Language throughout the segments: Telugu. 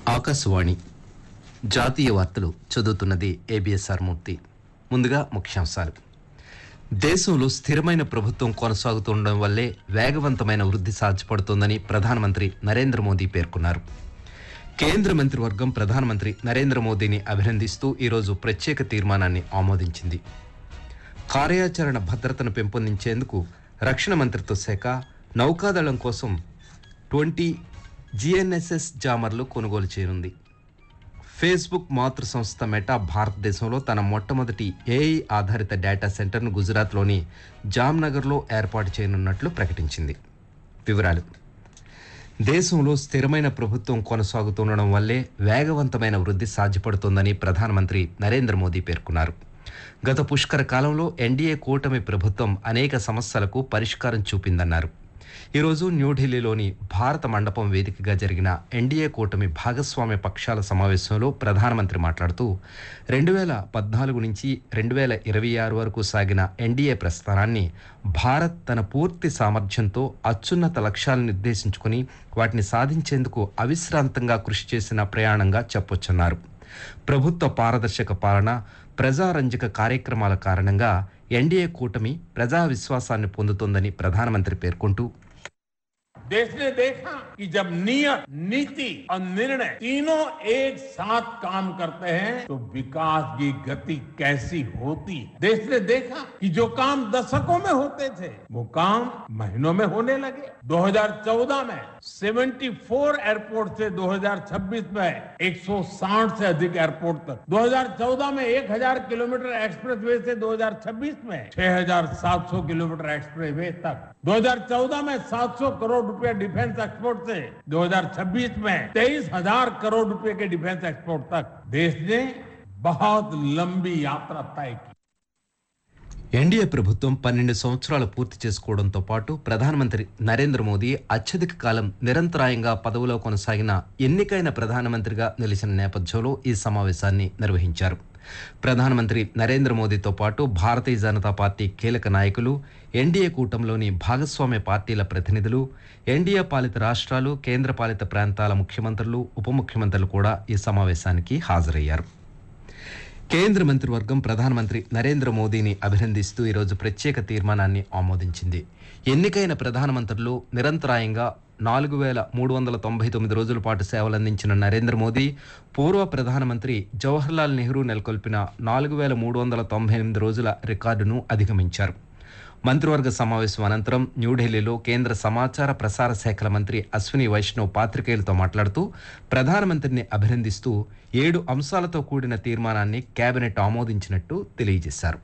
ఆకాశవాణి జాతీయ వార్తలు చదువుతున్నది ఏబిఎస్ఆర్ మూర్తి ముందుగా ముఖ్యాంశాలు దేశంలో స్థిరమైన ప్రభుత్వం కొనసాగుతుండడం వల్లే వేగవంతమైన వృద్ధి సాధ్యపడుతోందని ప్రధానమంత్రి నరేంద్ర మోదీ పేర్కొన్నారు కేంద్ర మంత్రివర్గం ప్రధానమంత్రి నరేంద్ర మోదీని అభినందిస్తూ ఈరోజు ప్రత్యేక తీర్మానాన్ని ఆమోదించింది కార్యాచరణ భద్రతను పెంపొందించేందుకు రక్షణ మంత్రిత్వ శాఖ నౌకాదళం కోసం ట్వంటీ జిఎన్ఎస్ఎస్ జామర్లు కొనుగోలు చేయనుంది ఫేస్బుక్ మాతృ సంస్థ మెటా భారతదేశంలో తన మొట్టమొదటి ఏఐ ఆధారిత డేటా సెంటర్ను గుజరాత్లోని జామ్నగర్లో ఏర్పాటు చేయనున్నట్లు ప్రకటించింది వివరాలు దేశంలో స్థిరమైన ప్రభుత్వం కొనసాగుతుండడం వల్లే వేగవంతమైన వృద్ధి సాధ్యపడుతోందని ప్రధానమంత్రి నరేంద్ర మోదీ పేర్కొన్నారు గత పుష్కర కాలంలో ఎన్డీఏ కూటమి ప్రభుత్వం అనేక సమస్యలకు పరిష్కారం చూపిందన్నారు ఈరోజు న్యూఢిల్లీలోని భారత మండపం వేదికగా జరిగిన ఎన్డీఏ కూటమి భాగస్వామ్య పక్షాల సమావేశంలో ప్రధానమంత్రి మాట్లాడుతూ రెండు వేల పద్నాలుగు నుంచి రెండు వేల ఇరవై ఆరు వరకు సాగిన ఎన్డీఏ ప్రస్థానాన్ని భారత్ తన పూర్తి సామర్థ్యంతో అత్యున్నత లక్ష్యాలను నిర్దేశించుకుని వాటిని సాధించేందుకు అవిశ్రాంతంగా కృషి చేసిన ప్రయాణంగా చెప్పొచ్చన్నారు ప్రభుత్వ పారదర్శక పాలన ప్రజారంజక కార్యక్రమాల కారణంగా ఎన్డీఏ కూటమి ప్రజా విశ్వాసాన్ని పొందుతోందని ప్రధానమంత్రి పేర్కొంటూ देश ने देखा कि जब नियत नीति और निर्णय तीनों एक साथ काम करते हैं तो विकास की गति कैसी होती है देश ने देखा कि जो काम दशकों में होते थे वो काम महीनों में होने लगे 2014 में 74 एयरपोर्ट से 2026 में 160 से अधिक एयरपोर्ट तक 2014 में 1000 किलोमीटर एक्सप्रेसवे से 2026 में 6700 किलोमीटर एक्सप्रेसवे तक 2014 में 700 करोड़ रुपए डिफेंस एक्सपोर्ट से 2026 में 23000 करोड़ रुपए के डिफेंस एक्सपोर्ट तक देश ने बहुत लंबी यात्रा तय की ఎన్డీఏ ప్రభుత్వం పన్నెండు సంవత్సరాలు పూర్తి చేసుకోవడంతో పాటు ప్రధానమంత్రి నరేంద్ర మోదీ అత్యధిక కాలం నిరంతరాయంగా పదవిలో కొనసాగిన ఎన్నికైన ప్రధానమంత్రిగా నిలిచిన నేపథ్యంలో ఈ సమావేశాన్ని నిర్వహించారు ప్రధానమంత్రి నరేంద్ర మోదీతో పాటు భారతీయ జనతా పార్టీ కీలక నాయకులు ఎన్డీఏ కూటమిలోని భాగస్వామ్య పార్టీల ప్రతినిధులు ఎన్డీఏ పాలిత రాష్ట్రాలు కేంద్ర పాలిత ప్రాంతాల ముఖ్యమంత్రులు ఉప ముఖ్యమంత్రులు కూడా ఈ సమావేశానికి హాజరయ్యారు కేంద్ర మంత్రివర్గం ప్రధానమంత్రి నరేంద్ర మోదీని అభినందిస్తూ ఈరోజు ప్రత్యేక తీర్మానాన్ని ఆమోదించింది ఎన్నికైన ప్రధానమంత్రులు నిరంతరాయంగా నాలుగు వేల మూడు వందల తొంభై తొమ్మిది రోజుల పాటు సేవలందించిన నరేంద్ర మోదీ పూర్వ ప్రధానమంత్రి జవహర్లాల్ నెహ్రూ నెలకొల్పిన నాలుగు వేల మూడు వందల తొంభై ఎనిమిది రోజుల రికార్డును అధిగమించారు మంత్రివర్గ సమావేశం అనంతరం న్యూఢిల్లీలో కేంద్ర సమాచార ప్రసార శాఖల మంత్రి అశ్విని వైష్ణవ్ పాత్రికేయులతో మాట్లాడుతూ ప్రధానమంత్రిని అభినందిస్తూ ఏడు అంశాలతో కూడిన తీర్మానాన్ని కేబినెట్ ఆమోదించినట్టు తెలియజేశారు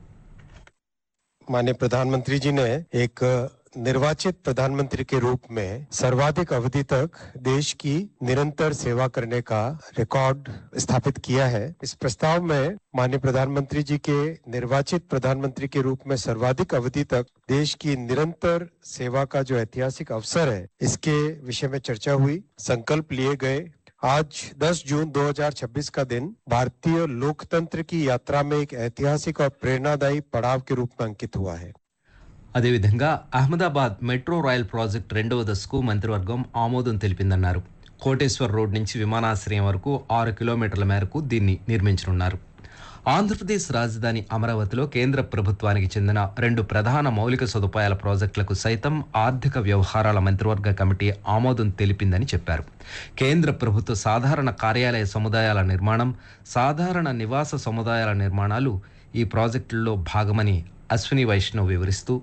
माननीय प्रधानमंत्री जी ने एक निर्वाचित प्रधानमंत्री के रूप में सर्वाधिक अवधि तक देश की निरंतर सेवा करने का रिकॉर्ड स्थापित किया है इस प्रस्ताव में माननीय प्रधानमंत्री जी के निर्वाचित प्रधानमंत्री के रूप में सर्वाधिक अवधि तक देश की निरंतर सेवा का जो ऐतिहासिक अवसर है इसके विषय में चर्चा हुई संकल्प लिए गए आज 10 जून 2026 का दिन भारतीय लोकतंत्र की यात्रा में एक ऐतिहासिक और प्रेरणादायी पड़ाव के रूप में अंकित हुआ है అదేవిధంగా అహ్మదాబాద్ మెట్రో రైల్ ప్రాజెక్ట్ రెండవ దశకు మంత్రివర్గం ఆమోదం తెలిపిందన్నారు కోటేశ్వర్ రోడ్ నుంచి విమానాశ్రయం వరకు ఆరు కిలోమీటర్ల మేరకు దీన్ని నిర్మించనున్నారు ఆంధ్రప్రదేశ్ రాజధాని అమరావతిలో కేంద్ర ప్రభుత్వానికి చెందిన రెండు ప్రధాన మౌలిక సదుపాయాల ప్రాజెక్టులకు సైతం ఆర్థిక వ్యవహారాల మంత్రివర్గ కమిటీ ఆమోదం తెలిపిందని చెప్పారు కేంద్ర ప్రభుత్వ సాధారణ కార్యాలయ సముదాయాల నిర్మాణం సాధారణ నివాస సముదాయాల నిర్మాణాలు ఈ ప్రాజెక్టుల్లో భాగమని అశ్విని వైష్ణవ్ వివరిస్తూ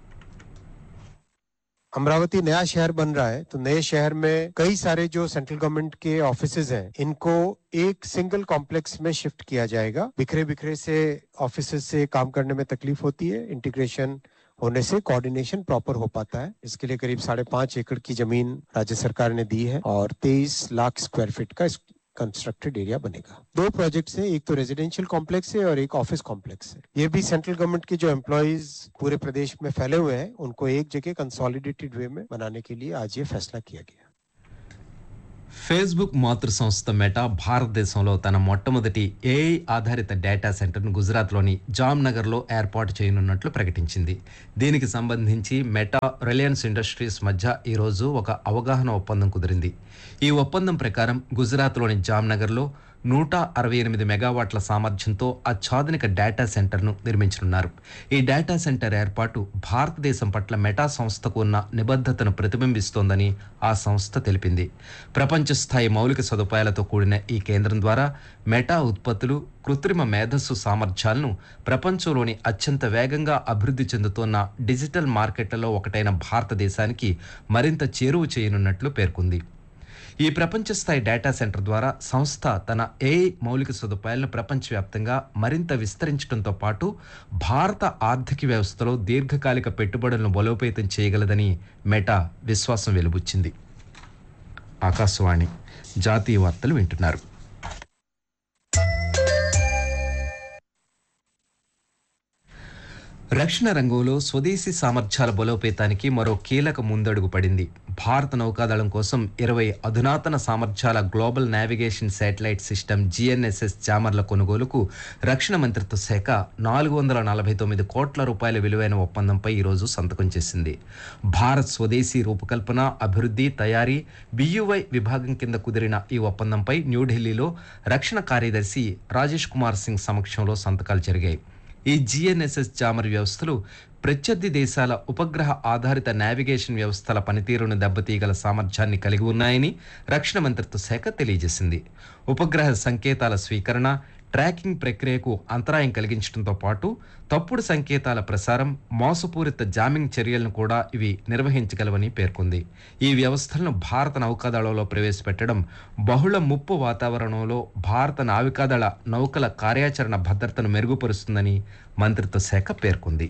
अमरावती नया शहर बन रहा है तो नए शहर में कई सारे जो सेंट्रल गवर्नमेंट के ऑफिसेज हैं इनको एक सिंगल कॉम्प्लेक्स में शिफ्ट किया जाएगा बिखरे बिखरे से ऑफिसेज से काम करने में तकलीफ होती है इंटीग्रेशन होने से कोऑर्डिनेशन प्रॉपर हो पाता है इसके लिए करीब साढ़े पांच एकड़ की जमीन राज्य सरकार ने दी है और तेईस लाख स्क्वायर फीट का कंस्ट्रक्टेड एरिया बनेगा दो प्रोजेक्ट है एक तो रेजिडेंशियल कॉम्प्लेक्स है और एक ऑफिस कॉम्प्लेक्स है ये भी सेंट्रल गवर्नमेंट के जो एम्प्लॉयज पूरे प्रदेश में फैले हुए हैं उनको एक जगह कंसोलिडेटेड वे में बनाने के लिए आज ये फैसला किया गया ఫేస్బుక్ మాతృ సంస్థ మెటా భారతదేశంలో తన మొట్టమొదటి ఏఐ ఆధారిత డేటా సెంటర్ను గుజరాత్లోని జామ్నగర్లో ఏర్పాటు చేయనున్నట్లు ప్రకటించింది దీనికి సంబంధించి మెటా రిలయన్స్ ఇండస్ట్రీస్ మధ్య ఈరోజు ఒక అవగాహన ఒప్పందం కుదిరింది ఈ ఒప్పందం ప్రకారం గుజరాత్లోని జామ్నగర్లో నూట అరవై ఎనిమిది మెగావాట్ల సామర్థ్యంతో అత్యాధునిక డేటా సెంటర్ను నిర్మించనున్నారు ఈ డేటా సెంటర్ ఏర్పాటు భారతదేశం పట్ల మెటా సంస్థకు ఉన్న నిబద్ధతను ప్రతిబింబిస్తోందని ఆ సంస్థ తెలిపింది ప్రపంచ స్థాయి మౌలిక సదుపాయాలతో కూడిన ఈ కేంద్రం ద్వారా మెటా ఉత్పత్తులు కృత్రిమ మేధస్సు సామర్థ్యాలను ప్రపంచంలోని అత్యంత వేగంగా అభివృద్ధి చెందుతున్న డిజిటల్ మార్కెట్లలో ఒకటైన భారతదేశానికి మరింత చేరువ చేయనున్నట్లు పేర్కొంది ఈ ప్రపంచ స్థాయి డేటా సెంటర్ ద్వారా సంస్థ తన ఏఐ మౌలిక సదుపాయాలను ప్రపంచవ్యాప్తంగా మరింత విస్తరించడంతో పాటు భారత ఆర్థిక వ్యవస్థలో దీర్ఘకాలిక పెట్టుబడులను బలోపేతం చేయగలదని మెటా విశ్వాసం వెలుబుచ్చింది ఆకాశవాణి జాతీయ వార్తలు వింటున్నారు రక్షణ రంగంలో స్వదేశీ సామర్థ్యాల బలోపేతానికి మరో కీలక ముందడుగు పడింది భారత నౌకాదళం కోసం ఇరవై అధునాతన సామర్థ్యాల global navigation satellite system GNSS జామర్ల కొనుగోలుకు రక్షణ మంత్రిత్వ శాఖ నాలుగు వందల నలభై తొమ్మిది కోట్ల రూపాయల విలువైన ఒప్పందంపై ఈరోజు సంతకం చేసింది భారత్ స్వదేశీ రూపకల్పన అభివృద్ధి తయారీ బియువై విభాగం కింద కుదిరిన ఈ ఒప్పందంపై న్యూఢిల్లీలో రక్షణ కార్యదర్శి రాజేష్ కుమార్ సింగ్ సమక్షంలో సంతకాలు జరిగాయి ఈ జిఎన్ఎస్ఎస్ జామర్ వ్యవస్థలు ప్రత్యర్థి దేశాల ఉపగ్రహ ఆధారిత నావిగేషన్ వ్యవస్థల పనితీరును దెబ్బతీయగల సామర్థ్యాన్ని కలిగి ఉన్నాయని రక్షణ మంత్రిత్వ శాఖ తెలియజేసింది ఉపగ్రహ సంకేతాల స్వీకరణ ట్రాకింగ్ ప్రక్రియకు అంతరాయం కలిగించడంతో పాటు తప్పుడు సంకేతాల ప్రసారం మోసపూరిత జామింగ్ చర్యలను కూడా ఇవి నిర్వహించగలవని పేర్కొంది ఈ వ్యవస్థలను భారత నౌకాదళంలో ప్రవేశపెట్టడం బహుళ ముప్పు వాతావరణంలో భారత నావికాదళ నౌకల కార్యాచరణ భద్రతను మెరుగుపరుస్తుందని మంత్రిత్వ శాఖ పేర్కొంది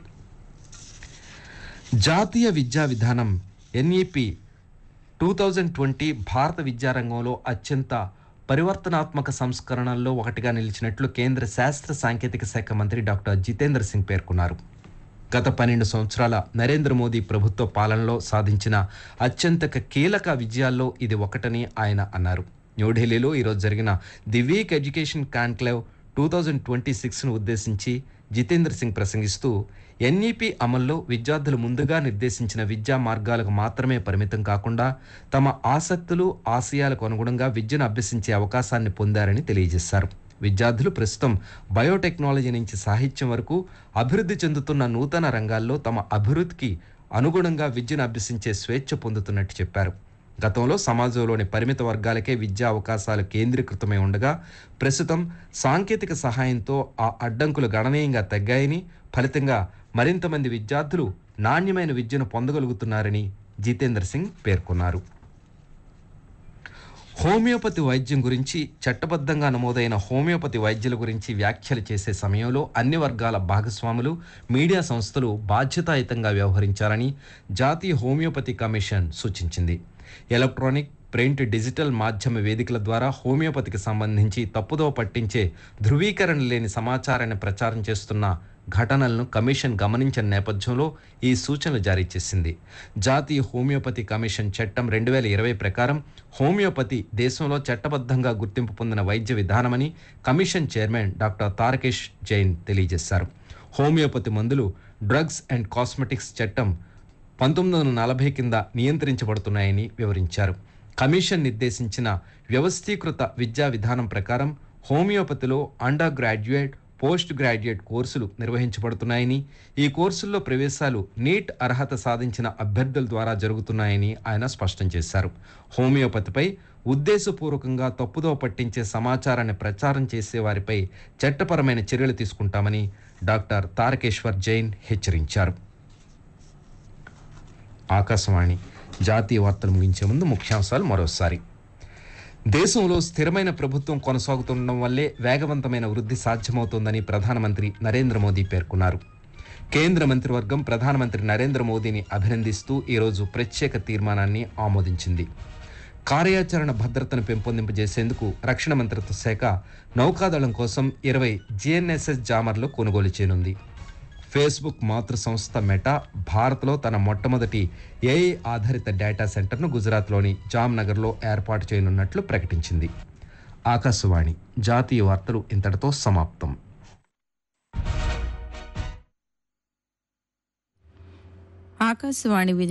జాతీయ విద్యా విధానం ఎన్ఈపి టూ థౌజండ్ ట్వంటీ భారత విద్యారంగంలో అత్యంత పరివర్తనాత్మక సంస్కరణల్లో ఒకటిగా నిలిచినట్లు కేంద్ర శాస్త్ర సాంకేతిక శాఖ మంత్రి డాక్టర్ జితేంద్ర సింగ్ పేర్కొన్నారు గత పన్నెండు సంవత్సరాల నరేంద్ర మోదీ ప్రభుత్వ పాలనలో సాధించిన అత్యంత కీలక విజయాల్లో ఇది ఒకటని ఆయన అన్నారు న్యూఢిల్లీలో ఈరోజు జరిగిన the week education conclave two thousand twenty సిక్స్ను ఉద్దేశించి జితేంద్ర సింగ్ ప్రసంగిస్తూ ఎన్ఈపి అమల్లో విద్యార్థులు ముందుగా నిర్దేశించిన విద్యా మార్గాలకు మాత్రమే పరిమితం కాకుండా తమ ఆసక్తులు ఆశయాలకు అనుగుణంగా విద్యను అభ్యసించే అవకాశాన్ని పొందారని తెలియజేశారు విద్యార్థులు ప్రస్తుతం బయోటెక్నాలజీ నుంచి సాహిత్యం వరకు అభివృద్ధి చెందుతున్న నూతన రంగాల్లో తమ అభివృద్ధికి అనుగుణంగా విద్యను అభ్యసించే స్వేచ్ఛ పొందుతున్నట్టు చెప్పారు గతంలో సమాజంలోని పరిమిత వర్గాలకే విద్యా అవకాశాలు కేంద్రీకృతమై ఉండగా ప్రస్తుతం సాంకేతిక సహాయంతో ఆ అడ్డంకులు గణనీయంగా తగ్గాయని ఫలితంగా మరింత మంది విద్యార్థులు నాణ్యమైన విద్యను పొందగలుగుతున్నారని జితేంద్ర సింగ్ పేర్కొన్నారు హోమియోపతి వైద్యం గురించి చట్టబద్ధంగా నమోదైన హోమియోపతి వైద్యుల గురించి వ్యాఖ్యలు చేసే సమయంలో అన్ని వర్గాల భాగస్వాములు మీడియా సంస్థలు బాధ్యతాయుతంగా వ్యవహరించాలని జాతీయ హోమియోపతి కమిషన్ సూచించింది ఎలక్ట్రానిక్ ప్రింట్ డిజిటల్ మాధ్యమ వేదికల ద్వారా హోమియోపతికి సంబంధించి తప్పుదోవ పట్టించే ధృవీకరణ లేని సమాచారాన్ని ప్రచారం చేస్తున్న ఘటనలను కమిషన్ గమనించిన నేపథ్యంలో ఈ సూచనలు జారీ చేసింది జాతీయ హోమియోపతి కమిషన్ చట్టం రెండు వేల ఇరవై ప్రకారం హోమియోపతి దేశంలో చట్టబద్ధంగా గుర్తింపు పొందిన వైద్య విధానమని commission chairman doctor Tarakesh Jain తెలియజేశారు హోమియోపతి మందులు డ్రగ్స్ అండ్ కాస్మెటిక్స్ చట్టం పంతొమ్మిది వందల నలభై కింద నియంత్రించబడుతున్నాయని వివరించారు కమిషన్ నిర్దేశించిన వ్యవస్థీకృత విద్యా విధానం ప్రకారం హోమియోపతిలో అండర్ గ్రాడ్యుయేట్ పోస్ట్ గ్రాడ్యుయేట్ కోర్సులు నిర్వహించబడుతున్నాయని ఈ కోర్సుల్లో ప్రవేశాలు నీట్ అర్హత సాధించిన అభ్యర్థుల ద్వారా జరుగుతున్నాయని ఆయన స్పష్టం చేశారు హోమియోపతిపై ఉద్దేశపూర్వకంగా తప్పుదోవ పట్టించే సమాచారాన్ని ప్రచారం చేసే వారిపై చట్టపరమైన చర్యలు తీసుకుంటామని డాక్టర్ తారకేశ్వర్ జైన్ హెచ్చరించారు ఆకాశవాణి జాతీయ వార్తలు ముగించే ముందు ముఖ్యాంశాలు మరోసారి దేశంలో స్థిరమైన ప్రభుత్వం కొనసాగుతుండడం వల్లే వేగవంతమైన వృద్ధి సాధ్యమవుతోందని ప్రధానమంత్రి నరేంద్ర మోదీ పేర్కొన్నారు కేంద్ర మంత్రివర్గం ప్రధానమంత్రి నరేంద్ర మోదీని అభినందిస్తూ ఈరోజు ప్రత్యేక తీర్మానాన్ని ఆమోదించింది కార్యాచరణ భద్రతను పెంపొందింపజేసేందుకు రక్షణ మంత్రిత్వ శాఖ నౌకాదళం కోసం ఇరవై జిఎన్ఎస్ఎస్ జామర్లు కొనుగోలు చేయనుంది ఫేస్బుక్ మాతృ సంస్థ మెటా భారత్లో తన మొట్టమొదటి ఏఐ ఆధారిత డేటా సెంటర్ను గుజరాత్లోని జామ్నగర్లో ఏర్పాటు చేయనున్నట్లు ప్రకటించింది ఆకాశవాణి జాతీయ వార్తలు ఇంతటితో సమాప్తం ఆకాశవాణి